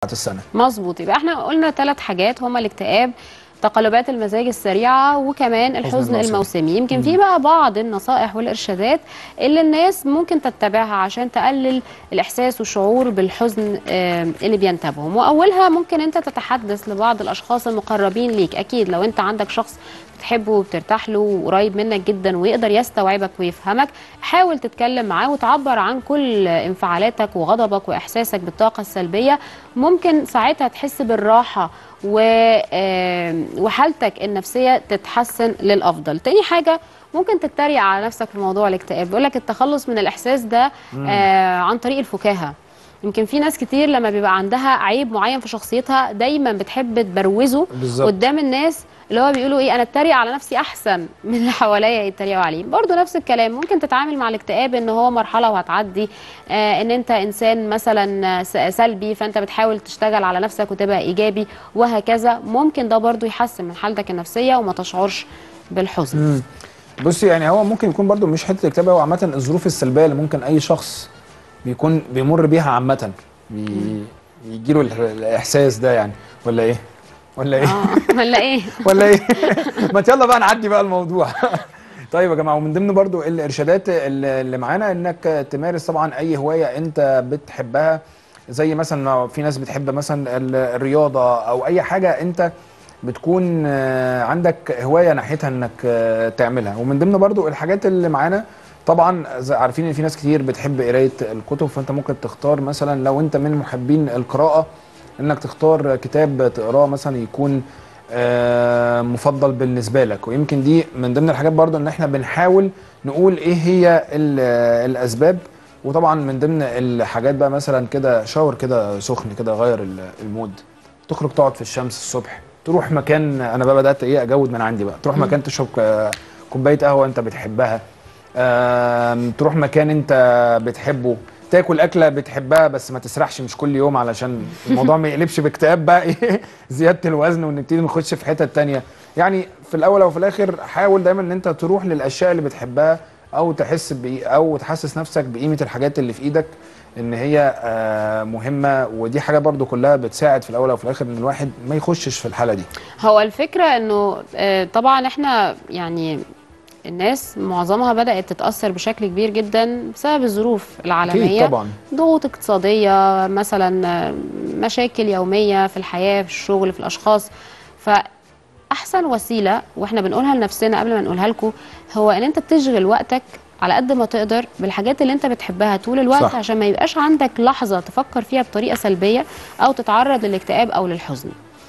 السنه مظبوط يبقى احنا قلنا ثلاث حاجات هما الاكتئاب تقلبات المزاج السريعة وكمان الحزن الموسمي. الموسمي يمكن في بقى بعض النصائح والإرشادات اللي الناس ممكن تتبعها عشان تقلل الإحساس والشعور بالحزن آه، اللي بينتابهم وأولها ممكن أنت تتحدث لبعض الأشخاص المقربين ليك أكيد لو أنت عندك شخص بتحبه وبترتاح له وقريب منك جدا ويقدر يستوعبك ويفهمك حاول تتكلم معاه وتعبر عن كل انفعالاتك وغضبك واحساسك بالطاقه السلبيه ممكن ساعتها تحس بالراحه و آه، وحالتك النفسيه تتحسن للافضل تاني حاجه ممكن تتريق على نفسك في موضوع الاكتئاب بيقول لك التخلص من الاحساس ده آه، عن طريق الفكاهه يمكن في ناس كتير لما بيبقى عندها عيب معين في شخصيتها دايما بتحب تبروزه بالظبط. قدام الناس اللي هو بيقولوا ايه انا اتريق على نفسي احسن من اللي حواليا يتريقوا عليه برضو نفس الكلام ممكن تتعامل مع الاكتئاب ان هو مرحله وهتعدي آه ان انت انسان مثلا س- سلبي فانت بتحاول تشتغل على نفسك وتبقى ايجابي وهكذا ممكن ده برضو يحسن من حالتك النفسيه وما تشعرش بالحزن مم. بصي يعني هو ممكن يكون برضو مش حته اكتئاب هو عامه الظروف السلبيه اللي ممكن اي شخص بيكون بيمر بيها عامه بي... بيجيله ال- الاحساس ده يعني ولا ايه ولا ايه اه ولا ايه ولا ايه ما يلا بقى نعدي بقى الموضوع طيب يا جماعه ومن ضمن برضو الارشادات اللي اللي معانا انك تمارس طبعا اي هوايه انت بتحبها زي مثلا في ناس بتحب مثلا ال- الرياضه او اي حاجه انت بتكون آه، عندك هوايه ناحيتها انك آه، تعملها ومن ضمن برضو الحاجات اللي معانا طبعا زي- عارفين ان في ناس كتير بتحب قرايه الكتب فانت ممكن تختار مثلا لو انت من محبين القراءه انك تختار كتاب تقراه مثلا يكون آه، مفضل بالنسبه لك ويمكن دي من ضمن الحاجات برضو ان احنا بنحاول نقول ايه هي ال- الاسباب وطبعا من ضمن الحاجات بقى مثلا كده شاور كده سخن كده غير ال- المود تخرج تقعد في الشمس الصبح تروح مكان انا بقى بدات ايه اجود من عندي بقى تروح مكان تشرب ك- كوبايه قهوه انت بتحبها آم، تروح مكان انت بتحبه تاكل اكله بتحبها بس ما تسرحش مش كل يوم علشان الموضوع ما يقلبش باكتئاب بقى ايه زياده الوزن ونبتدي نخش في حته تانية يعني في الاول او في الاخر حاول دايما ان انت تروح للاشياء اللي بتحبها او تحس بإيه او تحسس نفسك بقيمه الحاجات اللي في ايدك ان هي آه، مهمه ودي حاجه برضو كلها بتساعد في الاول او في الاخر ان الواحد ما يخشش في الحاله دي هو الفكرة انه آه، طبعا احنا يعني الناس معظمها بدأت تتأثر بشكل كبير جدا بسبب الظروف العالمية اكيد طبعا ضغوط اقتصادية مثلا آه، مشاكل يومية في الحياة في الشغل في الأشخاص فأحسن وسيلة وإحنا بنقولها لنفسنا قبل ما نقولها لكم هو إن أنت تشغل وقتك على قد ما تقدر بالحاجات اللي أنت بتحبها طول الوقت صح. عشان ما يبقاش عندك لحظة تفكر فيها بطريقة سلبية أو تتعرض للاكتئاب أو للحزن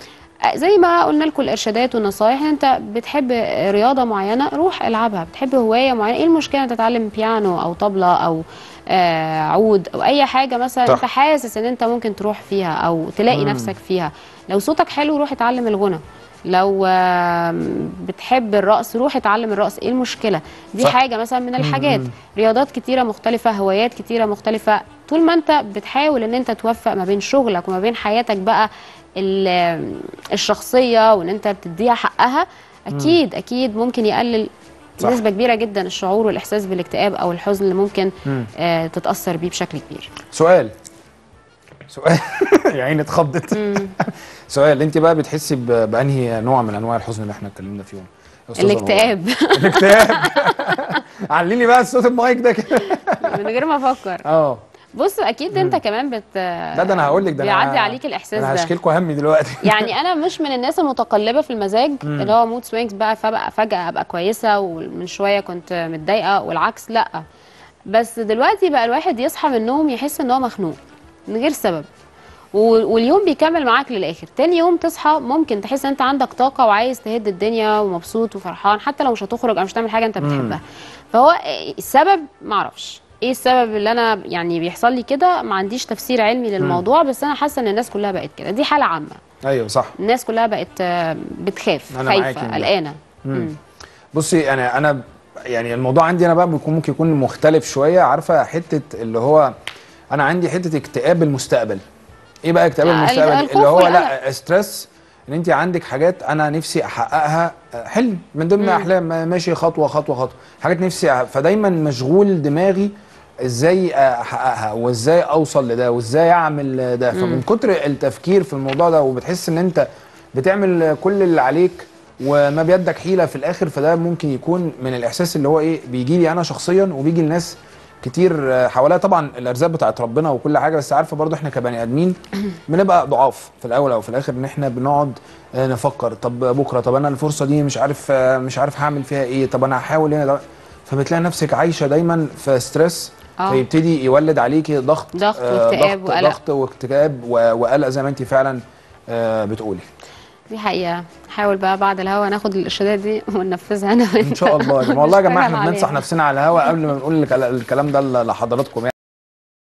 زي ما قلنا لكم الارشادات والنصايح انت بتحب رياضه معينه روح العبها بتحب هوايه معينه ايه المشكله انت تتعلم بيانو او طبله او آه عود او اي حاجه مثلا صح. انت حاسس ان انت ممكن تروح فيها او تلاقي مم. نفسك فيها لو صوتك حلو روح اتعلم الغنى لو آه، بتحب الرقص روح اتعلم الرقص ايه المشكله دي صح. حاجه مثلا من الحاجات مم. رياضات كتيره مختلفه هوايات كتيره مختلفه طول ما انت بتحاول ان انت توفق ما بين شغلك وما بين حياتك بقى ال- الشخصيه وان انت بتديها حقها اكيد اكيد ممكن يقلل صح. نسبه كبيره جدا الشعور والاحساس بالاكتئاب او الحزن اللي ممكن مم. آه تتاثر بيه بشكل كبير سؤال سؤال يا عيني اتخضت سؤال انت بقى بتحسي ب- بانهي نوع من انواع الحزن اللي احنا اتكلمنا فيهم يا أستاذة نور؟ الاكتئاب الاكتئاب عليني بقى صوت المايك ده كده من غير ما افكر اه بص اكيد انت كمان بت لا ده انا هقول لك ده أنا- بيعدي عليك الاحساس انا ده هشكي لكم همي دلوقتي يعني انا مش من الناس المتقلبه في المزاج اللي هو مود سوينجز بقى فبقى فجاه ابقى كويسه ومن شويه كنت متضايقه والعكس لا بس دلوقتي بقى الواحد يصحى من النوم يحس ان هو مخنوق من غير سبب و- واليوم بيكمل معاك للاخر تاني يوم تصحى ممكن تحس ان انت عندك طاقه وعايز تهد الدنيا ومبسوط وفرحان حتى لو مش هتخرج او مش هتعمل حاجه انت بتحبها فهو السبب معرفش ايه السبب اللي انا يعني بيحصل لي كده ما عنديش تفسير علمي للموضوع بس انا حاسه ان الناس كلها بقت كده دي حاله عامه ايوه صح الناس كلها بقت آه، بتخاف أنا معاكي خايفه في ده. قلقانه مم. مم. بصي انا انا يعني الموضوع عندي انا بقى بيكون ممكن يكون مختلف شويه عارفه حته اللي هو انا عندي حته اكتئاب المستقبل ايه بقى اكتئاب ال- المستقبل الخوف اللي هو والقلق. لا ستريس ان انت عندك حاجات انا نفسي احققها حلم من ضمن مم. احلام ماشي خطوه خطوه خطوه حاجات نفسي أح- فدايما مشغول دماغي ازاي احققها وازاي اوصل لده وازاي اعمل ده فمن كتر التفكير في الموضوع ده وبتحس ان انت بتعمل كل اللي عليك وما بيدك حيله في الاخر فده ممكن يكون من الاحساس اللي هو ايه بيجي لي انا شخصيا وبيجي لناس كتير حواليا طبعا الارزاق بتاعت ربنا وكل حاجه بس عارفه برضو احنا كبني ادمين بنبقى ضعاف في الاول او في الاخر ان احنا بنقعد آه، نفكر طب بكره طب انا الفرصه دي مش عارف آه، مش عارف هعمل فيها ايه طب انا هحاول هنا ده فبتلاقي نفسك عايشه دايما في ستريس آه. فيبتدي يولد عليكي ضغط ضغط آه، واكتئاب ضغط وقلق. ضغط واكتئاب و- وقلق زي ما انت فعلا آه، بتقولي دي حقيقه حاول بقى بعد الهوا ناخد الارشادات دي وننفذها انا وانت ان شاء الله يا جماعه والله يا جماعه ونشتغل احنا بننصح عليها. نفسنا على الهوا قبل ما نقول الكلا- الكلام ده لحضراتكم يعني